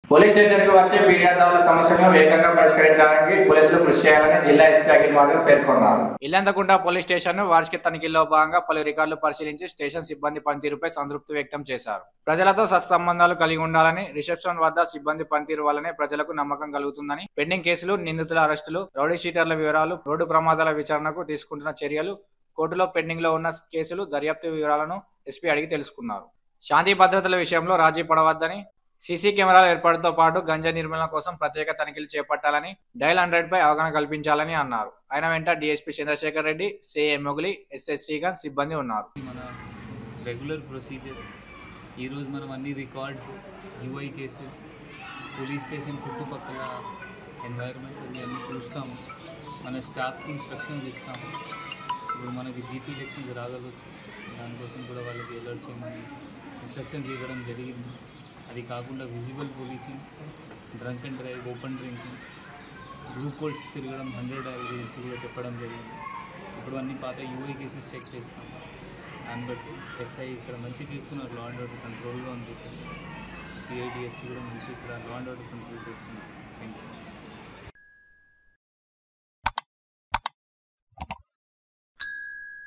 police station కు వచ్చే ఫిర్యాదుల సమస్యలను వేగంగా పరిష్కరించడానికి పోలీసులు కృషి చేయాలని జిల్లా ఎస్పీ అఖిల్ మాజన్ పేర్కొన్నారు ఇల్లంతకుంట పోలీస్ స్టేషన్ వార్షిక తనిఖీల్లో భాగంగా పలు రికార్డులు పరిశీలించి స్టేషన్ సిబ్బంది పనితీరుపై సంతృప్తి వ్యక్తం చేశారు ప్రజలతో సత్సంబంధాలు కలిగి ఉండాలని రిసెప్షన్ వద్ద సిబ్బంది పనితీరు వల్లనే ప్రజలకు నమ్మకం కలుగుతుందని పెండింగ్ కేసులు నిందితుల అరెస్టులు రౌడీ షీటర్ల వివరాలు రోడ్డు ప్రమాదాల విచారణకు తీసుకుంటున్న చర్యలు కోర్టులో పెండింగ్ లో ఉన్న కేసులు దర్యాప్తు వివరాలను ఎస్పీ అడిగి తెలుసుకున్నారు శాంతి భద్రతల విషయంలో రాజీ పడవద్దని సీసీ కెమెరాల ఏర్పాటుతో పాటు గంజా నిర్మూలన కోసం ప్రత్యేక తనిఖీలు చేపట్టాలని డైల్ హండ్రెడ్ పై అవగాహన కల్పించాలని అన్నారు ఆయన వెంట DSP Chandrashekar Reddy CA Mogili SI Srikanth సిబ్బంది ఉన్నారు మన రెగ్యులర్ ప్రొసీజర్ ఈరోజు మనం అన్ని records UI cases police station చుట్టుపక్కల ఎన్వైరన్మెంట్ అన్ని అన్ని చూస్తాము మన స్టాఫ్కి ఇన్స్ట్రక్షన్స్ ఇస్తాము ఇప్పుడు మనకి జీపీ ఎలక్షన్స్ రాగలవచ్చు దానికోసం కూడా వాళ్ళకి అలర్ట్ చేయమని ఇన్స్ట్రక్షన్స్ ఇవ్వడం జరిగింది అది కాకుండా visible policing drunk and drive open drinking group కోల్స్ తిరగడం హండ్రెడ్ గురించి కూడా చెప్పడం జరిగింది ఇప్పుడు అన్ని పాత యూఐ కేసెస్ చెక్ చేస్తాం దాన్ని బట్టి ఎస్ఐ ఇక్కడ మంచి చేస్తున్నారు లా అండ్ ఆర్డర్ కంట్రోల్గా ఉంది సిఐడిఎస్పీ కూడా మంచి ఇక్కడ లా అండ్ ఆర్డర్ కంట్రోల్ చేస్తున్నారు